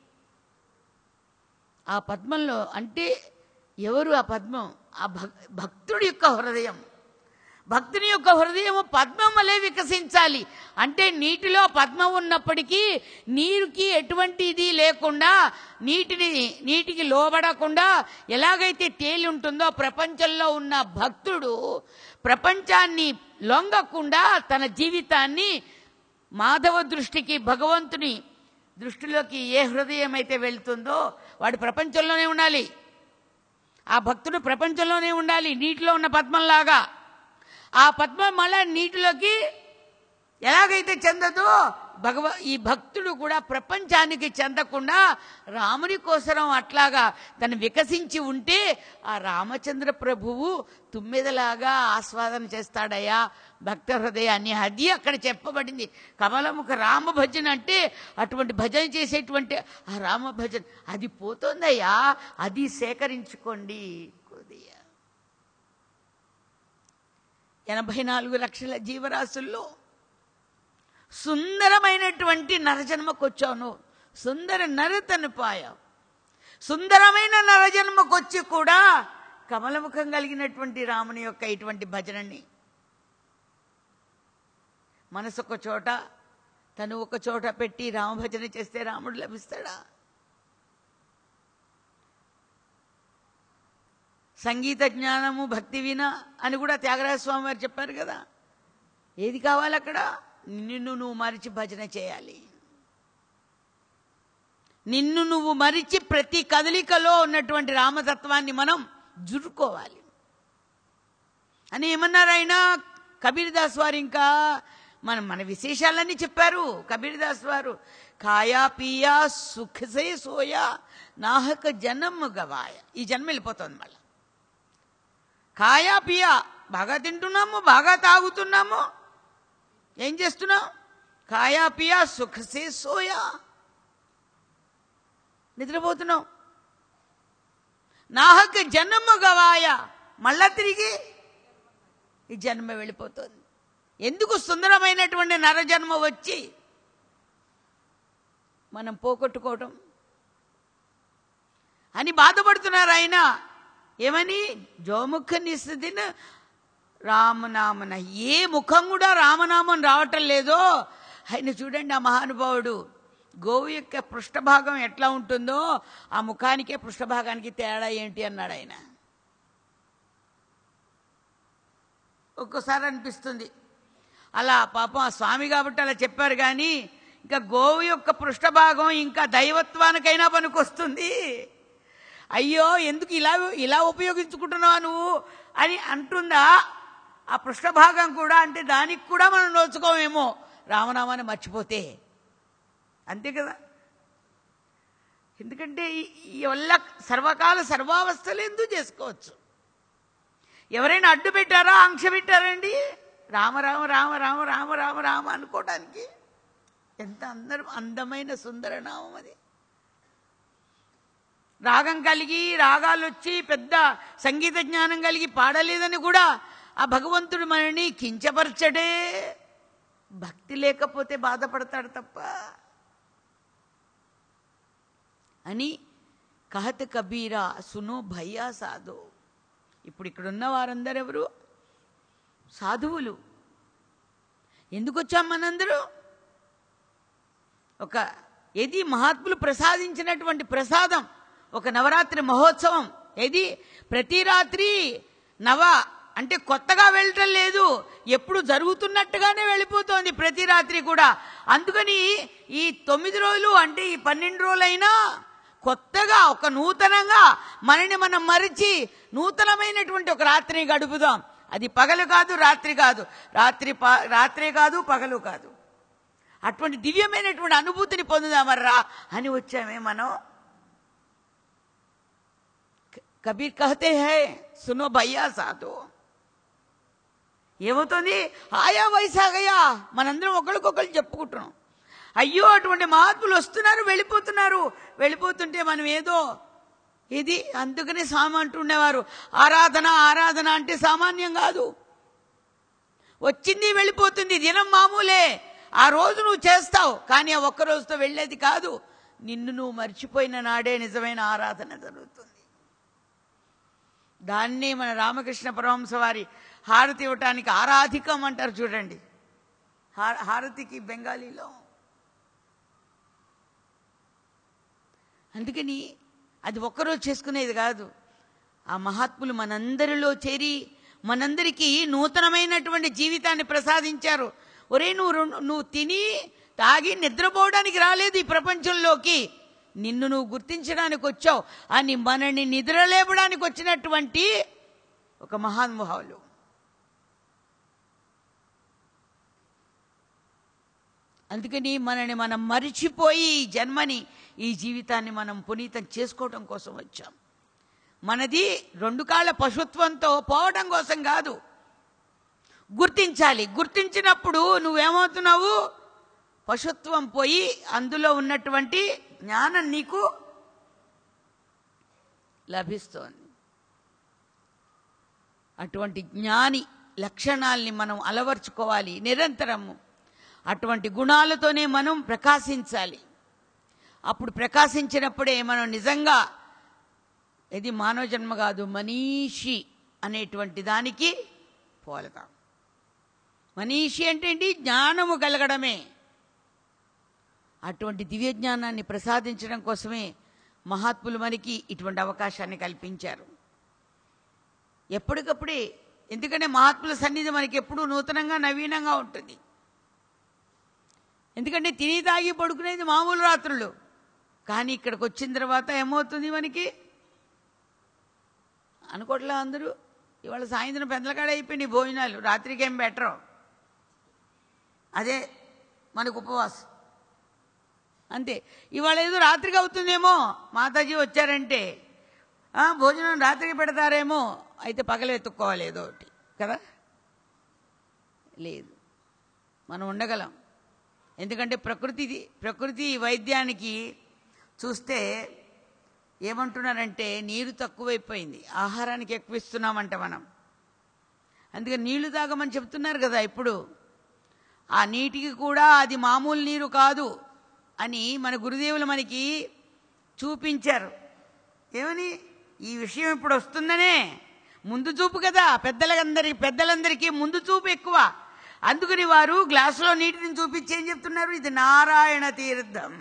ఆ పద్మంలో అంటే ఎవరు ఆ పద్మం ఆ భక్ భక్తుడి యొక్క హృదయం భక్తుని యొక్క హృదయం పద్మం వలె వికసించాలి అంటే నీటిలో పద్మం ఉన్నప్పటికీ నీరుకి ఎటువంటి ఇది లేకుండా నీటిని నీటికి లోబడకుండా ఎలాగైతే తేలి ఉంటుందో ప్రపంచంలో ఉన్న భక్తుడు ప్రపంచాన్ని లొంగకుండా తన జీవితాన్ని మాధవ దృష్టికి భగవంతుని దృష్టిలోకి ఏ హృదయం అయితే వెళ్తుందో వాడు ప్రపంచంలోనే ఉండాలి ఆ భక్తుడు ప్రపంచంలోనే ఉండాలి నీటిలో ఉన్న పద్మంలాగా ఆ పద్మం మళ్ళా నీటిలోకి ఎలాగైతే చెందదో భగవ ఈ భక్తుడు కూడా ప్రపంచానికి చెందకుండా రాముని కోసరం అట్లాగా తను వికసించి ఉంటే ఆ రామచంద్ర ప్రభువు తుమ్మెదలాగా ఆస్వాదన చేస్తాడయ్యా భక్త హృదయాన్ని అది అక్కడ చెప్పబడింది కమలముఖ రామ భజన అంటే అటువంటి భజన చేసేటువంటి ఆ రామ భజన అది పోతుందయ్యా అది సేకరించుకోండి కొద్దిగా ఎనభై నాలుగు లక్షల జీవరాశుల్లో సుందరమైనటువంటి నరజన్మకు వచ్చాను సుందర నరతను పాయావు సుందరమైన నరజన్మకు వచ్చి కూడా కమలముఖం కలిగినటువంటి రాముని యొక్క ఇటువంటి భజనని మనసు ఒక చోట తను ఒక చోట పెట్టి రామభజన చేస్తే రాముడు లభిస్తాడా సంగీత జ్ఞానము భక్తి విన అని కూడా త్యాగరాజ స్వామి వారు చెప్పారు కదా ఏది కావాలి అక్కడ నిన్ను నువ్వు మరిచి భజన చేయాలి నిన్ను నువ్వు మరిచి ప్రతి కదలికలో ఉన్నటువంటి రామతత్వాన్ని మనం జురుకోవాలి అని ఏమన్నారు ఆయన కబీర్ దాస్ వారు ఇంకా మన మన విశేషాలన్నీ చెప్పారు కబీర్ దాస్ వారు కాయా పియా సుఖసే సోయా నాహక జన్మ గవాయ ఈ జన్మ వెళ్ళిపోతుంది మళ్ళీ కాయా పియా బాగా తింటున్నాము బాగా తాగుతున్నాము ఏం చేస్తున్నావు కాయా పియా సుఖసే సోయా నిద్రపోతున్నావు నాహక జన్మ గవాయ మళ్ళా తిరిగి ఈ జన్మ వెళ్ళిపోతుంది ఎందుకు సుందరమైనటువంటి నరజన్మ వచ్చి మనం పోగొట్టుకోవటం అని బాధపడుతున్నారు ఆయన ఏమని జోముఖ నిస్దిన రామనామన ఏ ముఖం కూడా రామనామం రావటం లేదో ఆయన చూడండి ఆ మహానుభావుడు గోవు యొక్క పృష్ఠభాగం ఎట్లా ఉంటుందో ఆ ముఖానికే పృష్ఠభాగానికి తేడా ఏంటి అన్నాడు ఆయన ఒక్కోసారి అనిపిస్తుంది అలా పాపం ఆ స్వామి కాబట్టి అలా చెప్పారు కానీ ఇంకా గోవు యొక్క పృష్ఠభాగం ఇంకా దైవత్వానికైనా పనికొస్తుంది అయ్యో ఎందుకు ఇలా ఇలా ఉపయోగించుకుంటున్నావా నువ్వు అని అంటుందా ఆ పృష్ఠభాగం కూడా అంటే దానికి కూడా మనం నోచుకోమేమో రామనామాన్ని మర్చిపోతే అంతే కదా ఎందుకంటే ఈ- ఈ వల్ల సర్వకాల సర్వావస్థలు ఎందుకు చేసుకోవచ్చు ఎవరైనా అడ్డు పెట్టారా ఆంక్ష పెట్టారండి రామ రామ రామ రామ రామ రామ రామ అనుకోవడానికి ఎంత అందరం అందమైన సుందర నామం అది రాగం కలిగి రాగాలు వచ్చి పెద్ద సంగీత జ్ఞానం కలిగి పాడలేదని కూడా ఆ భగవంతుడు మనని కించపరచడే భక్తి లేకపోతే బాధపడతాడు తప్ప అని కహత్ కబీరా సునో భయ్యా సాధు ఇప్పుడు ఇక్కడ ఉన్న వారందరూ ఎవరు సాధువులు ఎందుకు వచ్చాం మనందరూ ఒక ఏది మహాత్ములు ప్రసాదించినటువంటి ప్రసాదం ఒక నవరాత్రి మహోత్సవం ఏది ప్రతి రాత్రి నవ అంటే కొత్తగా వెళ్ళటం లేదు ఎప్పుడు జరుగుతున్నట్టుగానే వెళ్ళిపోతోంది ప్రతి రాత్రి కూడా అందుకని ఈ తొమ్మిది రోజులు అంటే ఈ పన్నెండు రోజులైనా కొత్తగా ఒక నూతనంగా మనని మనం మరిచి నూతనమైనటువంటి ఒక రాత్రిని గడుపుదాం అది పగలు కాదు రాత్రి కాదు రాత్రి ప- రాత్రి కాదు పగలు కాదు అటువంటి దివ్యమైనటువంటి అనుభూతిని పొందుదామర్రా అని వచ్చామే మనం క- కబీర్ కహతే హై సునో భయ్యా సాధు ఏమవుతుంది ఆయా వైసాగయ్యా మనందరం ఒకరికొకరు చెప్పుకుంటున్నాం అయ్యో అటువంటి మహాత్ములు వస్తున్నారు వెళ్ళిపోతున్నారు వెళ్ళిపోతుంటే మనం ఏదో ఇది అందుకనే స్వామి అంటుండేవారు ఆరాధన ఆరాధన అంటే సామాన్యం కాదు వచ్చింది వెళ్ళిపోతుంది దినం మామూలే ఆ రోజు నువ్వు చేస్తావు కానీ ఆ ఒక్క రోజుతో వెళ్ళేది కాదు నిన్ను నువ్వు మర్చిపోయిన నాడే నిజమైన ఆరాధన జరుగుతుంది దాన్ని మన రామకృష్ణ పరమహంస వారి హారతి ఇవ్వటానికి ఆరాధికం అంటారు చూడండి హార- హారతికి బెంగాలీలో అందుకని అది ఒక్కరోజు చేసుకునేది కాదు ఆ మహాత్ములు మనందరిలో చేరి మనందరికీ నూతనమైనటువంటి జీవితాన్ని ప్రసాదించారు ఒరే నువ్వు రెండు- నువ్వు తిని తాగి నిద్రపోవడానికి రాలేదు ఈ ప్రపంచంలోకి నిన్ను నువ్వు గుర్తించడానికి వచ్చావు అని మనని నిద్రలేపడానికి వచ్చినటువంటి ఒక మహానుభావులు అందుకని మనని మనం మరిచిపోయి ఈ జన్మని ఈ జీవితాన్ని మనం పునీతం చేసుకోవడం కోసం వచ్చాం మనది రెండు కాళ్ళ పశుత్వంతో పోవడం కోసం కాదు గుర్తించాలి గుర్తించినప్పుడు నువ్వేమవుతున్నావు పశుత్వం పోయి అందులో ఉన్నటువంటి జ్ఞానం నీకు లభిస్తోంది అటువంటి జ్ఞాని లక్షణాల్ని మనం అలవర్చుకోవాలి నిరంతరము అటువంటి గుణాలతోనే మనం ప్రకాశించాలి అప్పుడు ప్రకాశించినప్పుడే మనం నిజంగా ఇది మానవ జన్మ కాదు మనీషి అనేటువంటి దానికి పోలతాం మనీషి అంటే ఏంటి జ్ఞానము కలగడమే అటువంటి దివ్య జ్ఞానాన్ని ప్రసాదించడం కోసమే మహాత్ములు మనకి ఇటువంటి అవకాశాన్ని కల్పించారు ఎప్పటికప్పుడే ఎందుకంటే మహాత్ముల సన్నిధి మనకి ఎప్పుడూ నూతనంగా నవీనంగా ఉంటుంది ఎందుకంటే తిని తాగి పడుకునేది మామూలు రాత్రులు కానీ ఇక్కడికి వచ్చిన తర్వాత ఏమవుతుంది మనకి అనుకోవట్లే అందరూ ఇవాళ సాయంత్రం పెందలకాడ అయిపోయినాయి భోజనాలు రాత్రికి ఏం బెటరు అదే మనకు ఉపవాసం అంతే ఇవాళ ఏదో రాత్రికి అవుతుందేమో మాతాజీ వచ్చారంటే ఆ, భోజనం రాత్రికి పెడతారేమో అయితే పగలు ఎత్తుక్కోవాలి ఏదో ఒకటి కదా లేదు మనం ఉండగలం ఎందుకంటే ప్రకృతి ప్రకృతి వైద్యానికి చూస్తే ఏమంటున్నారంటే నీరు తక్కువైపోయింది ఆహారానికి ఎక్కువ ఇస్తున్నామంట మనం అందుకని నీళ్లు తాగమని చెప్తున్నారు కదా ఇప్పుడు ఆ నీటికి కూడా అది మామూలు నీరు కాదు అని మన గురుదేవులు మనకి చూపించారు ఏమని ఈ విషయం ఇప్పుడు వస్తుందనే ముందు చూపు కదా పెద్దలందరి పెద్దలందరికీ ముందు చూపు ఎక్కువ అందుకని వారు గ్లాసులో నీటిని చూపించి ఏం చెప్తున్నారు ఇది నారాయణ తీర్థం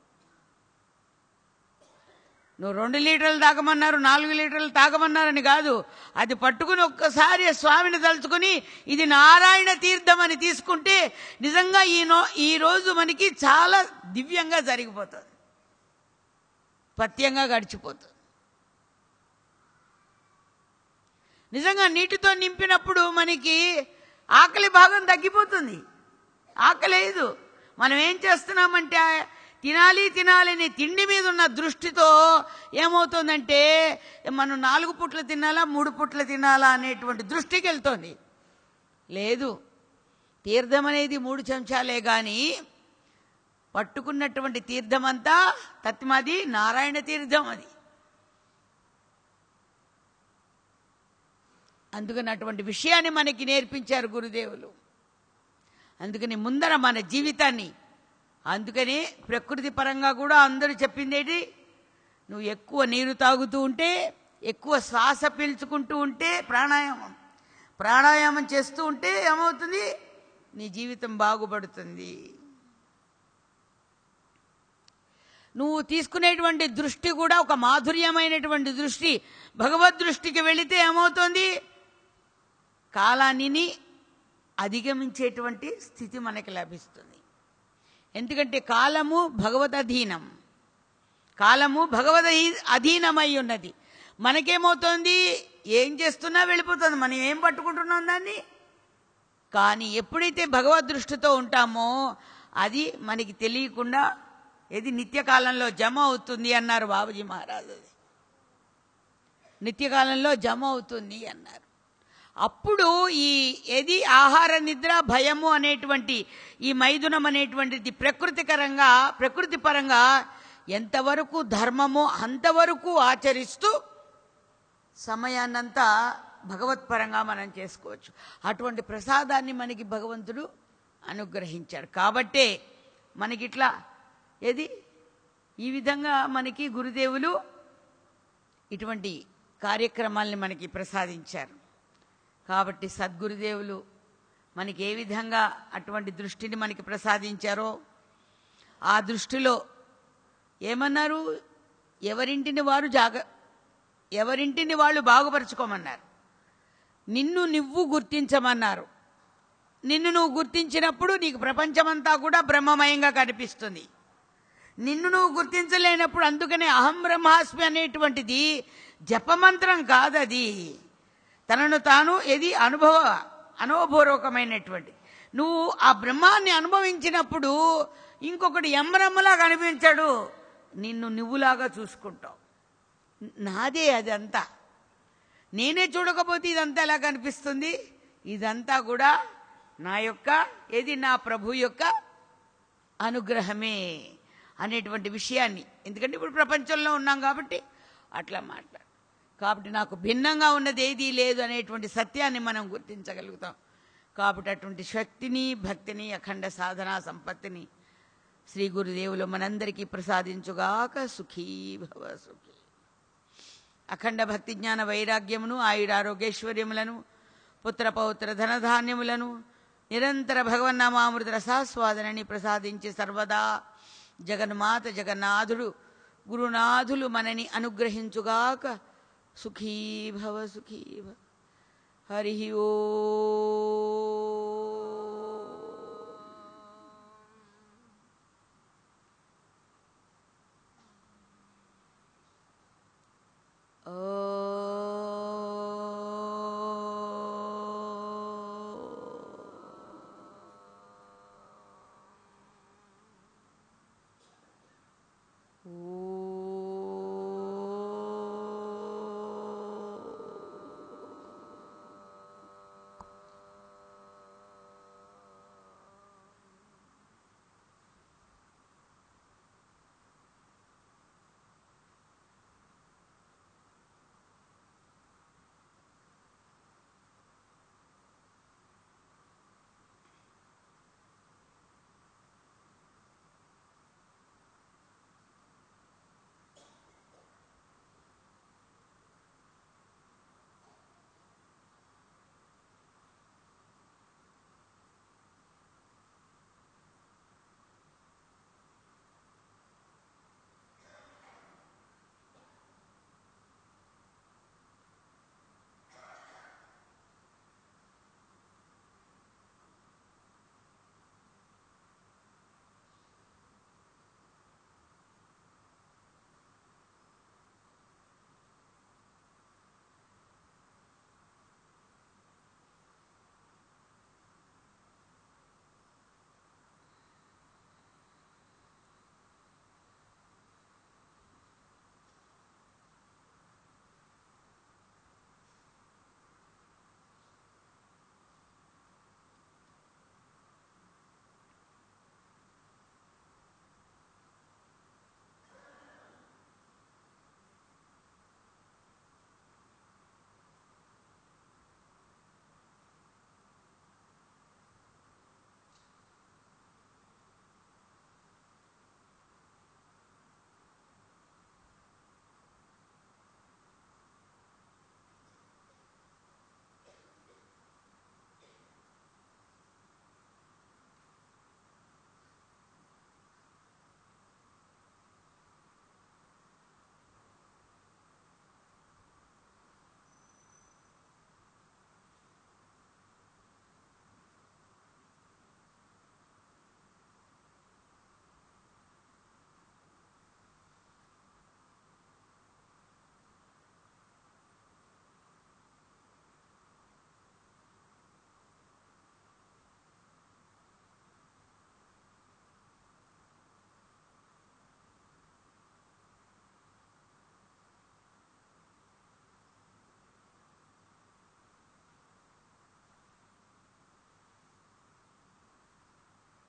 నువ్వు రెండు లీటర్లు తాగమన్నారు నాలుగు లీటర్లు తాగమన్నారని కాదు అది పట్టుకుని ఒక్కసారి స్వామిని తలుచుకుని ఇది నారాయణ తీర్థం అని తీసుకుంటే నిజంగా ఈ నో ఈ రోజు మనకి చాలా దివ్యంగా జరిగిపోతుంది పత్యంగా గడిచిపోతుంది నిజంగా నీటితో నింపినప్పుడు మనకి ఆకలి భాగం తగ్గిపోతుంది ఆకలి లేదు మనం ఏం చేస్తున్నామంటే తినాలి తినాలని తిండి మీద ఉన్న దృష్టితో ఏమవుతుందంటే మనం నాలుగు పుట్లు తినాలా మూడు పుట్లు తినాలా అనేటువంటి దృష్టికి వెళ్తోంది లేదు తీర్థం అనేది మూడు చెంచాలే కానీ పట్టుకున్నటువంటి తీర్థమంతా తత్మది నారాయణ తీర్థం అది అందుకని అటువంటి విషయాన్ని మనకి నేర్పించారు గురుదేవులు అందుకని ముందర మన జీవితాన్ని అందుకని ప్రకృతి పరంగా కూడా అందరూ చెప్పిందేటి నువ్వు ఎక్కువ నీరు తాగుతూ ఉంటే ఎక్కువ శ్వాస పీల్చుకుంటూ ఉంటే ప్రాణాయామం ప్రాణాయామం చేస్తూ ఉంటే ఏమవుతుంది నీ జీవితం బాగుపడుతుంది నువ్వు తీసుకునేటువంటి దృష్టి కూడా ఒక మాధుర్యమైనటువంటి దృష్టి భగవద్ దృష్టికి వెళితే ఏమవుతుంది కాలాన్ని అధిగమించేటువంటి స్థితి మనకి లభిస్తుంది ఎందుకంటే కాలము భగవద్ అధీనం కాలము భగవద్ అధీనమై ఉన్నది మనకేమవుతోంది ఏం చేస్తున్నా వెళ్ళిపోతుంది మనం ఏం పట్టుకుంటున్నాం దాన్ని కానీ ఎప్పుడైతే భగవద్ దృష్టితో ఉంటామో అది మనకి తెలియకుండా ఏది నిత్యకాలంలో జమ అవుతుంది అన్నారు బాబుజీ మహారాజు నిత్యకాలంలో జమ అవుతుంది అన్నారు అప్పుడు ఈ ఏది ఆహార నిద్ర భయము అనేటువంటి ఈ మైథునం అనేటువంటిది ప్రకృతికరంగా ప్రకృతి పరంగా ఎంతవరకు ధర్మమో అంతవరకు ఆచరిస్తూ సమయాన్నంతా భగవత్పరంగా మనం చేసుకోవచ్చు అటువంటి ప్రసాదాన్ని మనకి భగవంతుడు అనుగ్రహించాడు కాబట్టే మనకిట్లా ఏది ఈ విధంగా మనకి గురుదేవులు ఇటువంటి కార్యక్రమాల్ని మనకి ప్రసాదించారు కాబట్టి సద్గురుదేవులు మనకి ఏ విధంగా అటువంటి దృష్టిని మనకి ప్రసాదించారో ఆ దృష్టిలో ఏమన్నారు ఎవరింటిని వారు జాగ ఎవరింటిని వాళ్ళు బాగుపరచుకోమన్నారు నిన్ను నువ్వు గుర్తించమన్నారు నిన్ను నువ్వు గుర్తించినప్పుడు నీకు ప్రపంచమంతా కూడా బ్రహ్మమయంగా కనిపిస్తుంది నిన్ను నువ్వు గుర్తించలేనప్పుడు అందుకనే అహం బ్రహ్మాస్మి అనేటువంటిది జపమంత్రం కాదది తనను తాను ఏది అనుభవ అనుభవపూర్వకమైనటువంటి నువ్వు ఆ బ్రహ్మాన్ని అనుభవించినప్పుడు ఇంకొకటి ఎమ్మరమ్మలా కనిపించాడు నిన్ను నువ్వులాగా చూసుకుంటావు నాదే అదంతా నేనే చూడకపోతే ఇదంతా ఎలా కనిపిస్తుంది ఇదంతా కూడా నా యొక్క ఏది నా ప్రభు యొక్క అనుగ్రహమే అనేటువంటి విషయాన్ని ఎందుకంటే ఇప్పుడు ప్రపంచంలో ఉన్నాం కాబట్టి అట్లా మాట్లాడు కాబట్టి నాకు భిన్నంగా ఉన్నది ఏదీ లేదు అనేటువంటి సత్యాన్ని మనం గుర్తించగలుగుతాం కాబట్టి అటువంటి శక్తిని భక్తిని అఖండ సాధనా సంపత్తిని శ్రీ గురుదేవులు మనందరికీ ప్రసాదించుగాక సుఖీ భవ సుఖీ అఖండ భక్తి జ్ఞాన వైరాగ్యమును ఆయురారోగ్యైశ్వర్యములను పుత్ర పౌత్ర ధనధాన్యములను నిరంతర భగవన్నామామృత రసాస్వాదనని ప్రసాదించి సర్వదా జగన్మాత జగన్నాథుడు గురునాథులు మనని అనుగ్రహించుగాక సుఖీ భవ సుఖీ భవ హరి ఓ